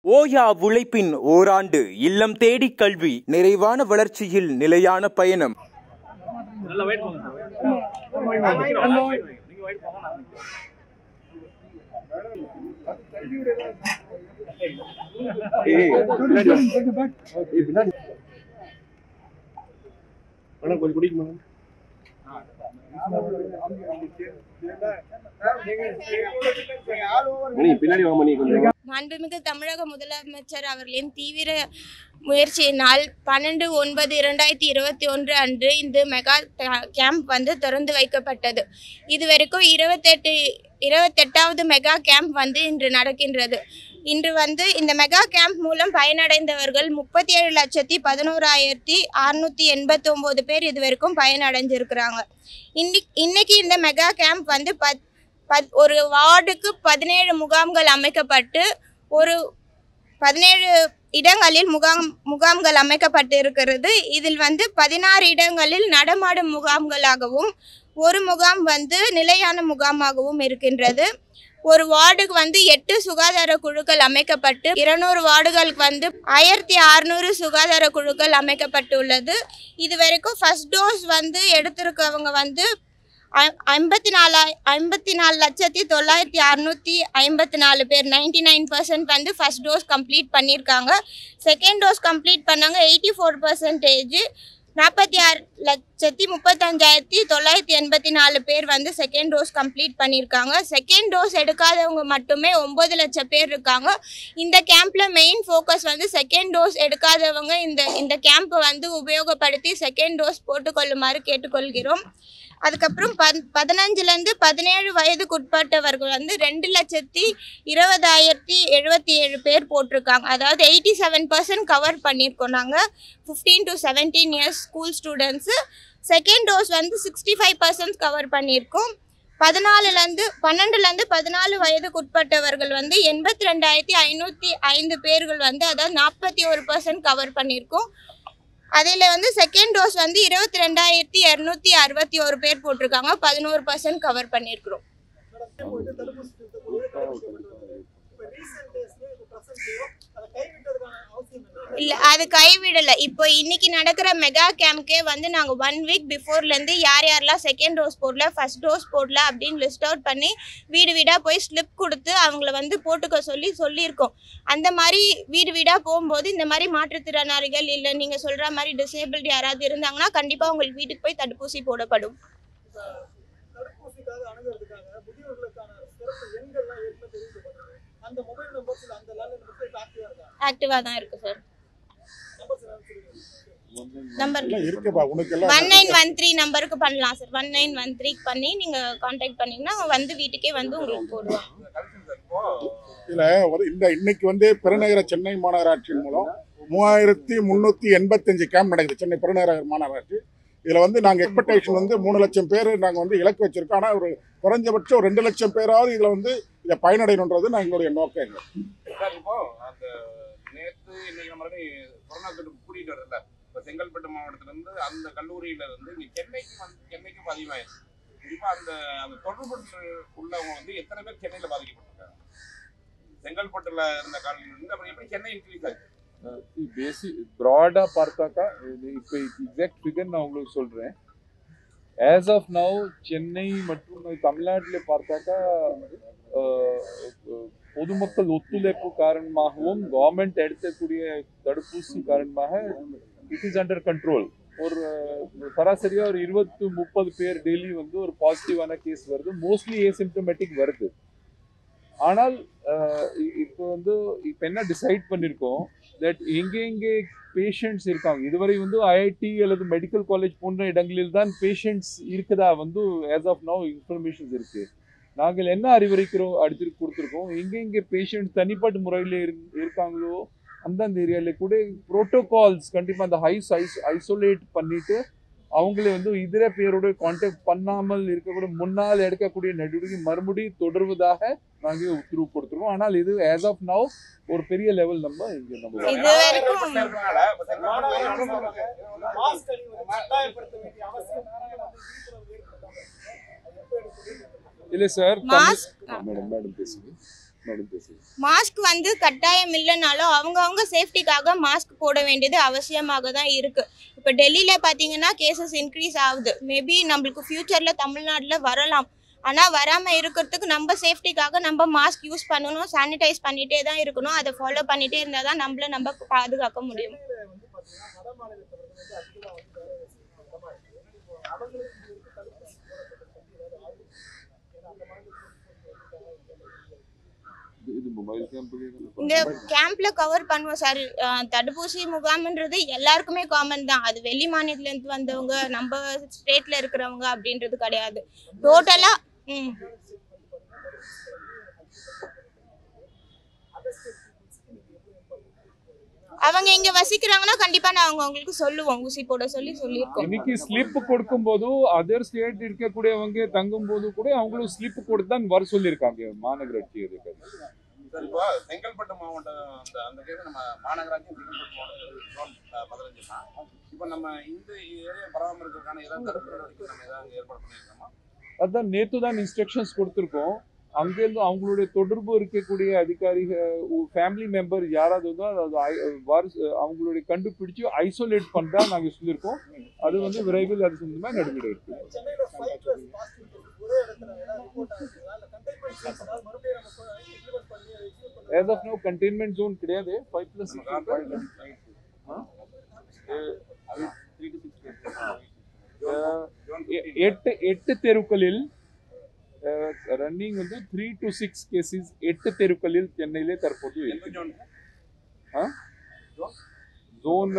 ஓயா உழைப்பின் ஓராண்டு இல்லம் தேடி கல்வி நிறைவான வளர்ச்சியில் நிலையான பயணம் நல்லா வெயிட் பண்ணுங்க நீங்க வெயிட் பண்ணுங்க நான் கொஞ்சம் குடிக்குமா மணி பின்னாடி வாங்க மணி கொஞ்சம் மாண்புமிகு தமிழக முதலமைச்சர் அவர்களின் தீவிர முயற்சியினால் பன்னெண்டு ஒன்பது இரண்டாயிரத்தி இருபத்தி ஒன்று அன்று இந்த மெகா ட- கேம்ப் வந்து திறந்து வைக்கப்பட்டது இதுவரைக்கும் இருபத்தெட்டு இருபத்தெட்டாவது மெகா கேம்ப் வந்து இன்று நடக்கின்றது இன்று வந்து இந்த மெகா கேம்ப் மூலம் பயனடைந்தவர்கள் முப்பத்தி ஏழு லட்சத்தி பதினோராயிரத்தி அறுநூத்தி எண்பத்தி ஒம்பது பேர் இது வரைக்கும் பயனடைஞ்சிருக்கிறாங்க இன்னைக்கு இன்னைக்கு இந்த மெகா கேம்ப் வந்து பத் பத் ஒரு வார்டுக்கு பதினேழு முகாம்கள் அமைக்கப்பட்டு ஒரு பதினேழு இடங்களில் முகாம் முகாம்கள் அமைக்கப்பட்டு இருக்கிறது இதில் வந்து பதினாறு இடங்களில் நடமாடும் முகாம்களாகவும் ஒரு முகாம் வந்து நிலையான முகாமாகவும் இருக்கின்றது ஒரு வார்டுக்கு வந்து எட்டு சுகாதார குழுக்கள் அமைக்கப்பட்டு இருநூறு வார்டுகளுக்கு வந்து ஆயிரத்தி அறுநூறு சுகாதார குழுக்கள் அமைக்கப்பட்டுள்ளது இது வரைக்கும் ஃபர்ஸ்ட் டோஸ் வந்து எடுத்திருக்கவங்க வந்து ஐ- ஐம்பத்தி நாலா ஐம்பத்தி நாலு லட்சத்தி தொள்ளாயிரத்தி அறநூற்றி ஐம்பத்தி நாலு பேர் நைன்டி நைன் பர்சன்ட் வந்து ஃபர்ஸ்ட் டோஸ் கம்ப்ளீட் பண்ணியிருக்காங்க செகண்ட் டோஸ் கம்ப்ளீட் பண்ணாங்க எயிட்டி ஃபோர் பர்சன்டேஜ் நாற்பத்தி ஆறு லட்சத்தி முப்பத்தஞ்சாயிரத்தி தொள்ளாயிரத்தி எண்பத்தி நாலு பேர் வந்து செகண்ட் டோஸ் கம்ப்ளீட் பண்ணியிருக்காங்க செகண்ட் டோஸ் எடுக்காதவங்க மட்டுமே ஒம்பது லட்சம் பேர் இருக்காங்க இந்த கேம்பில் மெயின் ஃபோக்கஸ் வந்து செகண்ட் டோஸ் எடுக்காதவங்க இந்த இந்த கேம்பை வந்து உபயோகப்படுத்தி செகண்ட் டோஸ் போட்டுக்கொள்ளுமாறு கேட்டுக்கொள்கிறோம் அதுக்கப்புறம் பத் பதினஞ்சுலேருந்து பதினேழு வயதுக்குட்பட்டவர்கள் வந்து ரெண்டு லட்சத்தி இருபதாயிரத்தி எழுபத்தி ஏழு பேர் போட்டிருக்காங்க அதாவது எயிட்டி செவன் பர்சன்ட் கவர் பண்ணியிருக்கோம் நாங்கள் fifteen to seventeen years school students second dose வந்து சிக்ஸ்டி ஃபைவ் பர்சன்ட் கவர் பண்ணியிருக்கோம் பதினாலுலேருந்து பன்னெண்டுலேருந்து பதினாலு வயதுக்குட்பட்டவர்கள் வந்து எண்பத்தி ரெண்டாயிரத்தி ஐநூற்றி ஐந்து பேர்கள் வந்து அதாவது நாற்பத்தி ஒரு பர்சன்ட் கவர் பண்ணியிருக்கோம் அதில் வந்து செகண்ட் டோஸ் வந்து இருபத்தி ரெண்டாயிரத்தி இரநூத்தி அறுபத்தி ஒரு பேர் போட்டிருக்காங்க பதினோரு பர்சன்ட் கவர் பண்ணியிருக்கிறோம் இல்லை அது கைவிடலை இப்போ இன்னைக்கு நடக்கிற மெகா கேம்ப்கே வந்து நாங்கள் ஒன் வீக் பிஃபோர்லேருந்து யார் யாரெல்லாம் செகண்ட் டோஸ் போடல ஃபர்ஸ்ட் டோஸ் போடல அப்படின்னு லிஸ்ட் அவுட் பண்ணி வீடு வீடாக போய் ஸ்லிப் கொடுத்து அவங்கள வந்து போட்டுக்க சொல்லி சொல்லியிருக்கோம் அந்த மாதிரி வீடு வீடாக போகும்போது இந்த மாதிரி மாற்றுத்திறனாளிகள் இல்லை நீங்கள் சொல்கிற மாதிரி டிசேபிள்டு யாராவது இருந்தாங்கன்னா கண்டிப்பாக உங்களுக்கு வீட்டுக்கு போய் தடுப்பூசி போடப்படும் தடுப்பூசிக்காக அணுகிறதுக்காக முதியோர்களுக்கான சிறப்பு எண்கள்லாம் ஏற்கனவே தெரிவிக்கப்பட்டது அந்த மொபைல் நம்பர்ஸ் அந்த லேண்ட் நம்பர்ஸ் ஆக்டிவா இருக்கா ஆக்டிவாக தான் இருக்குது சார் நம்பர்ஸ் என்ன சொல்லுங்க நம்பர் எல்லாம் இருக்குப்பா உனக்கு எல்லாம் ஒன் நைன் ஒன் த்ரீ நம்பருக்கு பண்ணலாம் சார் ஒன் நைன் ஒன் த்ரீக்கு பண்ணி நீங்கள் காண்டாக்ட் பண்ணிங்கன்னா வந்து வீட்டுக்கே வந்து உங்களுக்கு போடுவாங்க இதுல ஒரு இந்த இன்னைக்கு வந்து பெருநகர சென்னை மாநகராட்சியின் மூலம் மூவாயிரத்தி முந்நூற்றி எண்பத்தஞ்சு கேம்ப் நடக்குது சென்னை பெருநகர மாநகராட்சி இதில் வந்து நாங்கள் எக்ஸ்பெக்டேஷன் வந்து மூணு லட்சம் பேர் நாங்கள் வந்து இலக்கு வச்சிருக்கோம் ஆனால் ஒரு குறைஞ்சபட்சம் ஒரு ரெண்டு லட்சம் பேராவது இதில் வந்து இதை பயனடையணுன்றது நான் எங்களுடைய நோக்கம் எங்க சார் இப்போ அந்த நேத்து இன்னைக்கு மறுபடியும் கொரோனா தொற்று கூட்டிட்டு வருதுல்ல இப்போ செங்கல்பட்டு மாவட்டத்துல இருந்து அந்த கல்லூரியில இருந்து இங்க சென்னைக்கு வந்து சென்னைக்கும் அதிகமாயிருச்சு குறிப்பா அந்த அந்த தொடர்பு உள்ளவங்க வந்து எத்தனை பேர் சென்னையில பாதிக்கப்பட்டிருக்காங்க செங்கல்பட்டுல இருந்த காலனில இருந்து அப்புறம் எப்படி சென்னை இன்க்ரீஸ் ஆச்சு பேசிக் ப்ராடாக பார்த்தாக்கா இது இப்போ எக்ஸாக்ட் ஃபிகர் நான் உங்களுக்கு சொல்கிறேன் ஆஸ் ஆஃப் நவ் சென்னை மற்றும் தமிழ்நாட்டில் பார்த்தாக்கா அஹ், அஹ், பொதுமக்கள் ஒத்துழைப்பு காரணமாகவும் கவர்மெண்ட் எடுக்கக்கூடிய தடுப்பூசி காரணமாக இட் இஸ் அண்டர் கண்ட்ரோல் ஒரு அஹ், சராசரியா ஒரு இருபத்து முப்பது பேர் டெய்லி வந்து ஒரு பாசிட்டிவான கேஸ் வருது மோஸ்ட்லி ஏசிம்டமேட்டிக் வருது ஆனால் அஹ், இ- இப்போ வந்து இப்போ என்ன டிசைட் பண்ணியிருக்கோம் தட் எங்கே எங்கே பேஷண்ட்ஸ் இருக்காங்க இதுவரை வந்து ஐஐடி அல்லது மெடிக்கல் காலேஜ் போன்ற இடங்களில் தான் பேஷண்ட்ஸ் இருக்குதா வந்து ஆஸ் ஆஃப் நவ் இன்ஃபர்மேஷன்ஸ் இருக்கு நாங்கள் என்ன அறிவுரைக்கிறோம் அடுத்து கொடுத்துருக்கோம் எங்கெங்கே பேஷண்ட்ஸ் தனிப்பட்ட முறையில் இருக்காங்களோ அந்தந்த ஏரியாவில் கூட ப்ரோட்டோகால்ஸ் கண்டிப்பாக அந்த ஹைஸ் ஐஸ் ஐசோலேட் பண்ணிட்டு அவங்களே வந்து இதர பேரோட கான்டாக்ட் பண்ணாமல் இருக்கக்கூடிய முன்னால் எடுக்கக்கூடிய நடவடிக்கை மறுபடியும் தொடர்வதாக நாங்கள் உத்தரவு கொடுத்துருக்கோம் ஆனால் இது ஆஸ் ஆஃப் நவ் ஒரு பெரிய லெவல் நம்ம இங்கே நம்ம இது வரைக்கும் இருக்கிறதுனால இப்ப செங்கல்பட்டு மாஸ்க் அணிவது கட்டாயப்படுத்த வேண்டிய அவசியம் விழிப்புணர்வு ஏற்படுத்தாங்க எப்ப எடுத்து இல்லை சார் மாஸ்க் மேடம் மேடம் பேசுங்க மேடம் பேசுங்க மாஸ்க் வந்து கட்டாயம் இல்லைனாலும் அவங்கவுங்க சேஃப்டிக்காக மாஸ்க் போட வேண்டியது அவசியமாக தான் இருக்கு இப்போ டெல்லியில் பார்த்தீங்கன்னா கேசஸ் இன்க்ரீஸ் ஆகுது மேபி நம்மளுக்கு ஃப்யூச்சரில் தமிழ்நாட்டில் வரலாம் ஆனால் வராமல் இருக்கிறதுக்கு நம்ம சேஃப்டிக்காக நம்ம மாஸ்க் யூஸ் பண்ணணும் சானிடைஸ் பண்ணிகிட்டே தான் இருக்கணும் அதை ஃபாலோ பண்ணிகிட்டே இருந்தால் தான் நம்மள நம்ம பாதுகாக்க முடியும் சென்னையில வந்து பாத்தீங்கன்னா வட மாநிலத்தவர்கள் வந்து அதிகமா வந்து வேலை செய்யணும் அந்த மாதிரி இருக்கு. அவங்களுக்கு இங்க இருக்க தடுப்பூசி போடப்பட்டது பத்தி ஏதாவது ஆய்வு இருக்கா? ஏன்னா அந்த மாநிலத்தில் இது- இது மொபைல் கேம்ப் இந்த கேம்ப்ல கவர் பண்ணுவோம் சார் அஹ் தடுப்பூசி முகாம்ன்றது எல்லாருக்குமே காமன் தான் அது வெளி மாநிலத்துலேருந்து வந்தவங்க நம்ம ஸ்டேட்ல இருக்கிறவங்க அப்படின்றது கிடையாது டோட்டலா ம் அவங்க இங்க வசிக்கிறாங்கன்னா கண்டிப்பா நான் அவங்க அவங்களுக்கு சொல்லுவோம் ஊசி போட சொல்லி சொல்லியிருக்கோம் இன்னைக்கு ஸ்லிப் கொடுக்கும்போது அதர் ஸ்டேட் இருக்கக்கூடியவங்க தங்கும்போது கூட அவங்களும் ஸ்லிப் கொடுத்து தான் வர சொல்லியிருக்காங்க மாநகராட்சி அதிகாரி சார் இப்போ செங்கல்பட்டு மாவட்டம் அந்த அந்த கேஸ் நம்ம மாநகராட்சி செங்கல்பட்டு மாவட்டம் ஜோன் பதினஞ்சு தான் இப்போ நம்ம இந்த ஏரியா பராமரிக்கிறதுக்கான ஏதாவது தடுப்பு நடவடிக்கை நம்ம ஏதாவது ஏற்பாடு பண்ணியிருக்கோமா அதான் நேத்து தான் இன்ஸ்ட்ரக்ஷன்ஸ் கொடுத்துருக்கோம் அங்கேருந்து அவங்களுடைய தொடர்பு இருக்கக்கூடிய அதிகாரிகள் ஃபேமிலி மெம்பர் யாராவது வந்தோ அது ஐ- வாரிசு அவங்களுடைய கண்டுபிடிச்சு ஐசோலேட் பண்ணா நாங்க சொல்லியிருக்கோம் அது வந்து விரைவில் அது சம்பந்தமா நடவடிக்கை எடுக்கும் சென்னையில ஃபைவ் பிளஸ் பாசிட்டிவ் கேஸ் ஒரே இடத்துல ஏதாவது ரிப்போர்ட் ஆகுதுங்களா இல்ல கண்டெய்ன்மெண்ட் ஜோன்ஸ் ஏதாவது மறுபடியும் நம்ம இம்ப்ளிமெண்ட் பண்ணி எக்ஸிக்யூட் பண்ணி as of now containment zone கிடையாது ஃபைவ் பிளஸ் எட்டு எட்டு தெருக்களில் ரன்னிங் வந்து த்ரீ டு சிக்ஸ் கேசஸ் எட்டு தெருக்களில் சென்னையிலே தற்போது எந்த ஜோன் ஜோன்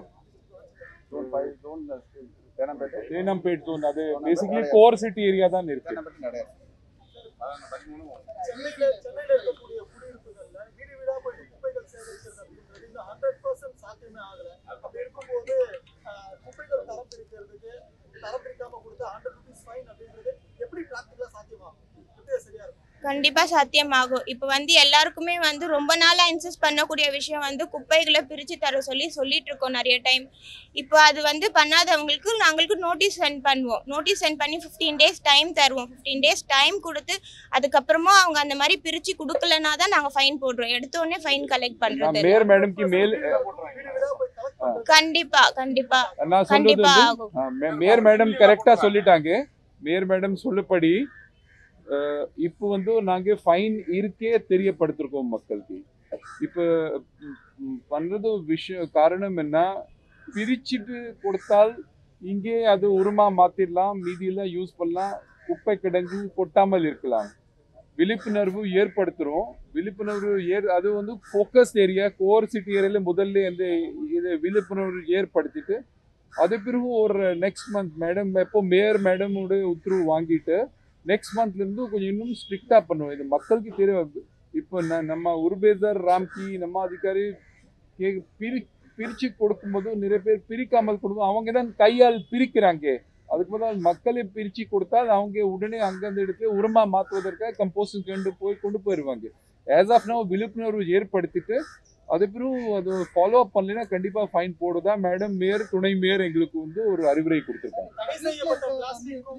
தேனாம்பேட் ஜோன் அது பேசிக்கலி கோர் சிட்டி ஏரியா தான் இருக்கு அதான் பதிமூணு சென்னையில சென்னையில இருக்கக்கூடிய குடியிருப்புகள்ல வீடு வீடா போயிட்டு குப்பைகள் சேகரிக்கிறது அப்படின்றது இந்த ஹண்ட்ரட் பர்சன்ட் சாத்தியமே ஆகல அப்படி இருக்கும்போது ஆஹ், குப்பைகள் தரம் பிரிக்கிறதுக்கு தரம் பிரிக்காம கொடுத்து ஹண்ட்ரட் ருபீஸ் ஃபைன் அப்படின்றது எப்படி பிராக்டிகலா சாத்தியமாகும் எப்படி அது சரியா இருக்கும் கண்டிப்பா சாத்தியமாகும் இப்போ வந்து எல்லாருக்குமே வந்து ரொம்ப நாளா இன்சிஸ்ட் பண்ணக்கூடிய விஷயம் வந்து குப்பைகளை பிரிச்சு தர சொல்லி சொல்லிட்டு இருக்கோம் நிறைய டைம் இப்போ அது வந்து பண்ணாதவங்களுக்கு நாங்களுக்கு நோட்டீஸ் சென்ட் பண்ணுவோம் நோட்டீஸ் சென்ட் பண்ணி ஃபிஃப்டீன் டேஸ் டைம் தருவோம் ஃபிஃப்டீன் டேஸ் டைம் கொடுத்து அதுக்கப்புறமா அவங்க அந்த மாதிரி பிரிச்சு கொடுக்கலனா தான் நாங்க ஃபைன் போடுறோம் எடுத்த உடனே ஃபைன் கலெக்ட் பண்றது மேயர் மேடம் கி மேல் வீடு வீடா போய் கலெக்ட் பண்றது கண்டிப்பா கண்டிப்பா நான் சொல்றது கண்டிப்பா வந்து ஆகும் ஆ, மே- மேயர் மேடம் கரெக்டா சொல்லிட்டாங்க மேயர் மேடம் சொல்லப்படி அஹ், இப்போ வந்து நாங்க ஃபைன் இருக்கே தெரியப்படுத்திருக்கோம் மக்களுக்கு இப்போ ம், ம், பண்றது விஷயம் காரணம் என்ன பிரிச்சுட்டு கொடுத்தால் இங்கே அது உருமா மாத்திரலாம் மீதியெல்லாம் யூஸ் பண்ணலாம் குப்பை கிடங்கு கொட்டாமல் இருக்கலாம் விழிப்புணர்வு ஏற்படுத்துறோம் விழிப்புணர்வு ஏற் அது வந்து ஃபோக்கஸ் ஏரியா கோர் சிட்டி ஏரியால முதல்ல இந்த இது விழிப்புணர்வு ஏற்படுத்திட்டு அது பிறகு ஒரு நெக்ஸ்ட் மந்த் மேடம் எப்போ மேயர் மேடமோட உத்தரவு வாங்கிட்டு நெக்ஸ்ட் மந்த்ல இருந்து கொஞ்சம் இன்னும் ஸ்ட்ரிக்டா பண்ணுவோம் இது மக்களுக்கு தெரியும் இப்போ ந- நம்ம உருபேதர் ராம்கி நம்ம அதிகாரி கே பிரி பிரிச்சு கொடுக்கும்போது நிறைய பேர் பிரிக்காமல் கொடுக்கும் அவங்க தான் கையால் பிரிக்கிறாங்க அதுக்கு முதல் மக்களை பிரிச்சு கொடுத்தால் அவங்க உடனே அங்கிருந்து எடுத்து உரமா மாற்றுவதற்காக கம்போஸ்டிங் கொண்டு போய் கொண்டு போயிடுவாங்க ஆஸ் ஆஃப் நோ விழிப்புணர்வு ஏற்படுத்திட்டு அது பிறகு அது ஃபாலோ அப் பண்ணலைன்னா கண்டிப்பா ஃபைன் போடுதா மேடம் மேயர் துணை மேயர் எங்களுக்கு வந்து ஒரு அறிவுரை கொடுத்துருக்காங்க தடை செய்யப்பட்ட பிளாஸ்டிக்கும்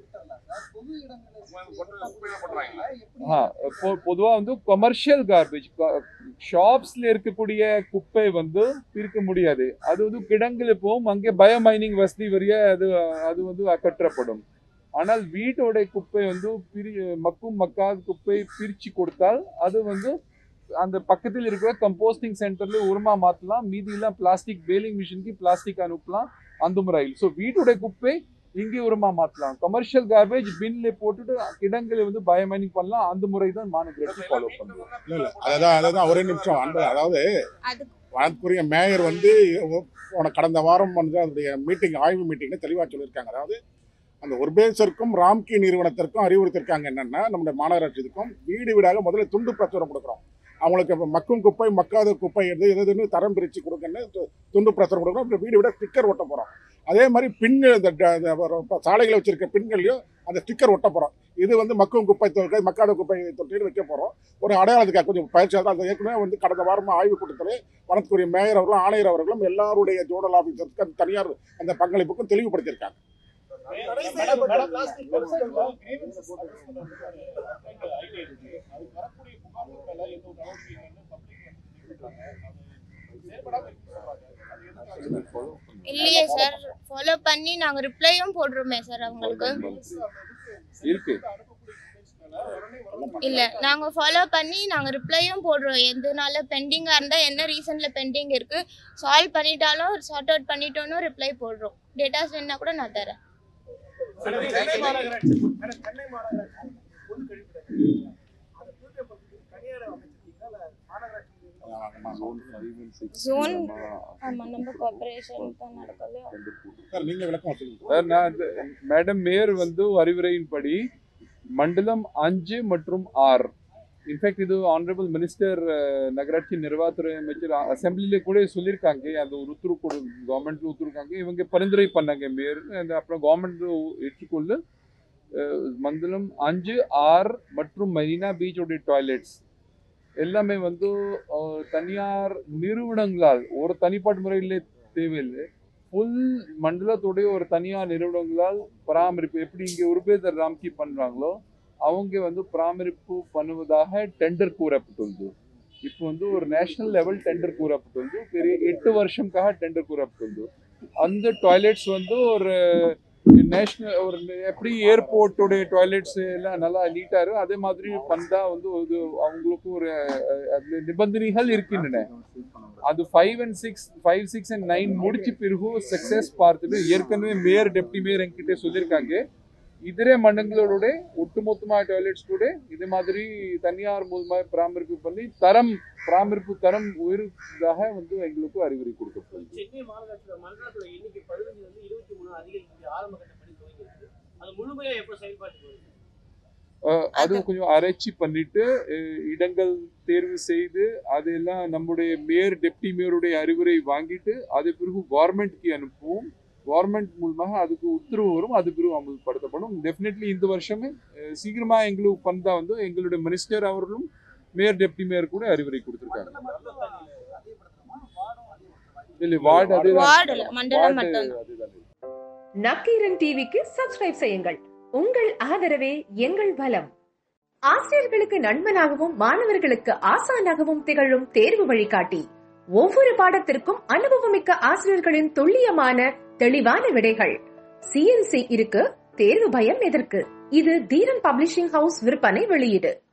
குப்பையில போட்டுறாங்களா ஆ பொ- பொதுவா வந்து கமர்ஷியல் கார்பேஜ் ஷாப்ஸ்ல இருக்கக்கூடிய குப்பை வந்து பிரிக்க முடியாது அது வந்து கிடங்குல போகும் அங்கே பயோமைனிங் வசதி வழியா அது அது வந்து அகற்றப்படும் ஆனால் வீட்டோட குப்பை வந்து பிரி மக்கும் மக்காத குப்பை பிரிச்சு கொடுத்தால் அது வந்து அந்த பக்கத்தில் இருக்கிற கம்போஸ்டிங் சென்டர்ல உரமா மாத்தலாம் மீதி எல்லாம் பிளாஸ்டிக் பேலிங் மிஷினுக்கு பிளாஸ்டிக் அனுப்பலாம் அந்த முறையில் ஸோ வீட்டோட குப்பை இங்கே உரமா மாத்தலாம் கமர்ஷியல் கார்பேஜ் பின்ல போட்டுட்டு கிடங்குல வந்து பயோமைனிங் பண்ணலாம் அந்த முறை தான் மாநகராட்சி ஃபாலோ பண்ணுவோம் இல்ல இல்ல அதான் அதான் ஒரே நிமிஷம் அன்பு அதாவது அது வழக்குரிய மேயர் வந்து போன கடந்த வாரம் வந்து அதனுடைய மீட்டிங் ஆய்வு மீட்டிங்ல தெளிவாக சொல்லியிருக்காங்க அதாவது அந்த ஒர்பேசருக்கும் ராம்கி நிறுவனத்திற்கும் அறிவுறுத்திருக்காங்க என்னன்னா நம்முடைய மாநகராட்சிக்கும் வீடு வீடாக முதல்ல துண்டு பிரச்சுரம் கொடுக்குறோம் அவங்களுக்கு இப்ப மக்கும் குப்பை மக்காத குப்பை எது எது எதுன்னு தரம் பிரித்து கொடுக்கன்னு து- துண்டு பிரச்சுரம் கொடுக்குறோம் அப்புறம் வீடு வீட ஸ்டிக்கர் ஒட்ட போகிறோம் அதே மாதிரி பின்கள் இந்த ட- இந்த ஒரு இப்ப சாலைகளை வச்சிருக்க பின்கள்லையும் அந்த ஸ்டிக்கர் ஒட்ட போகிறோம் இது வந்து மக்கும் குப்பை தொகை மக்காத குப்பை தொட்டியில் வைக்க போகிறோம் ஒரு அடையாளத்துக்காக கொஞ்சம் பயிற்சியாக தான் அது ஏற்கனவே வந்து கடந்த வாரமாக ஆய்வு கூட்டத்திலே வனத்துக்குரிய மேயர் அவர்களும் ஆணையர் அவர்களும் எல்லாருடைய ஜோனல் ஆஃபீஸருக்கு அந்த தனியார் அந்த பங்களிப்புக்கும் தெளிவுபடுத்தியிருக்காங்க தடை செய்யப்பட்ட மேடம், பிளாஸ்டிக் வெப்சைட்ல பொருட்கள் grievances address பண்றதுக்கு ஒரு ID இருக்கு. அதுக்கு வரக்கூடிய புகார்கள் மேல எந்த ஒரு நடவடிக்கையும் இல்லைன்னு public வந்து சொல்றாங்க. அது செயல்படாம இருக்குன்னு சொல்றாங்க. அது எதுக்காக? இல்லையே சார் ஃபாலோ பண்ணி நாங்கள் ரிப்ளையும் போடுறோமே சார் அவங்களுக்கு இருக்கு இல்லை நாங்கள் ஃபாலோ பண்ணி நாங்கள் ரிப்ளையும் போடுறோம் எதுனால பெண்டிங்காக இருந்தால் என்ன ரீசனில் பெண்டிங் இருக்குது சால்வ் பண்ணிட்டாலும் சார்ட் அவுட் பண்ணிட்டோன்னு ரிப்ளை போடுறோம் டேட்டாஸ் வேணா கூட நான் தரேன் மேடம், சென்னை மாநகராட்சி மேடம், சென்னை மாநகராட்சி பொது கழிப்பிடம் அதை தூய்மைப்படுத்தி தனியார் அமைச்சிருக்கீங்களா இல்ல மாநகராட்சி ஜோன் ஆமாம் நம்ம கார்பரேஷன் தான் நடக்கலையோ சார் நீங்க விளக்கம் சொல்லுங்க சார் நான் இந்த மேடம் மேயர் வந்து அறிவுரையின்படி மண்டலம் அஞ்சு மற்றும் ஆறு இன்ஃபேக்ட் இது ஆனரபிள் மினிஸ்டர் நகராட்சி நிர்வாகத்துறை அமைச்சர் அசம்பிளில கூட சொல்லியிருக்காங்க அந்த ஒரு உத்தரவு கொடு கவர்மெண்ட்ல உத்தரவுக்காங்க இவங்க பரிந்துரை பண்ணாங்க மேயர் அந்த அப்புறம் கவர்மெண்ட் ஏற்றுக்கொண்டு அஹ், மண்டலம் அஞ்சு ஆறு மற்றும் மெரினா பீச்சோடைய டாய்லெட்ஸ் எல்லாமே வந்து அஹ், தனியார் நிறுவனங்களால் ஒரு தனிப்பாட்டு முறையில் தேவையில்லை ஃபுல் மண்டலத்துடைய ஒரு தனியார் நிறுவனங்களால் பராமரிப்பு எப்படி இங்கே உருபேதர் ராம்கி பண்றாங்களோ அவங்க வந்து பராமரிப்பு பண்ணுவதாக டெண்டர் கூறப்பட்டுள்ளது இப்போ வந்து ஒரு நேஷனல் லெவல் டெண்டர் கூறப்பட்டுள்ளது பெரிய எட்டு வருஷம்காக டெண்டர் கூறப்பட்டுள்ளது அந்த டாய்லெட்ஸ் வந்து ஒரு நேஷனல் ஒரு எப்படி ஏர்போர்ட்டோடைய டாய்லெட்ஸ் எல்லாம் நல்லா நீட்டா இருக்கு அதே மாதிரி பண்ணா வந்து ஒரு அவங்களுக்கு ஒரு அஹ், அதுல நிபந்தனைகள் இருக்கின்றன அது five and six five six and nine முடிச்ச பிறகு சக்சஸ் பார்த்துட்டு ஏற்கனவே மேயர் டெப்டி மேயர் என்கிட்ட சொல்லியிருக்காங்க இதர மண்டலங்களோட ஒட்டுமொத்தமாக டாய்லெட்ஸ் கூட இது மாதிரி தனியார் மூலமாக பராமரிப்பு பண்ணி தரம் பராமரிப்பு தரம் உயர்ந்ததாக வந்து எங்களுக்கு அறிவுரை கொடுக்கப்படுது சென்னை மாநகராட்சியோட மண்டலத்தோட எண்ணிக்கை பதினஞ்சுல இருந்து இருபத்தி மூணு அதிகரிக்க ஆரம்ப கட்ட பணி துவங்கி இருக்கு அது முழுமையா எப்போ செயல்பாட்டுக்கு வருது அஹ் அது கொஞ்சம் ஆராய்ச்சி பண்ணிட்டு அஹ் இடங்கள் தேர்வு செய்து அதெல்லாம் நம்முடைய மேயர் டெப்டி மேயருடைய அறிவுரை வாங்கிட்டு அது பிறகு கவர்மெண்ட்க்கு அனுப்புவோம் கவர்மெண்ட் மூலமாக அதுக்கு உத்தரவு வரும் அது பிறகு அமல்படுத்தப்படும் டெஃபினெட்லி இந்த வருஷமே அஹ் சீக்கிரமா எங்களுக்கு பண்ணா வந்து எங்களுடைய மினிஸ்டர் அவர்களும் மேயர் டெப்டி மேயர் கூட அறிவுரை கொடுத்திருக்காங்க இல்ல வார்டு அதே வார்டுல மண்டலம் மட்டும் அதுதான் நக்கீரன் டிவிக்கு சப்ஸ்கிரைப் செய்யுங்கள் உங்கள் ஆதரவே எங்கள் பலம் ஆசிரியர்களுக்கு நண்பனாகவும் மாணவர்களுக்கு ஆசானாகவும் திகழும் தேர்வு வழிகாட்டி ஒவ்வொரு பாடத்திற்கும் அனுபவமிக்க ஆசிரியர்களின் துல்லியமான தெளிவான விடைகள் சிஎன்சி இருக்கு தேர்வு பயம் எதற்கு இது தீரன் பப்ளிஷிங் ஹவுஸ் விற்பனை வெளியீடு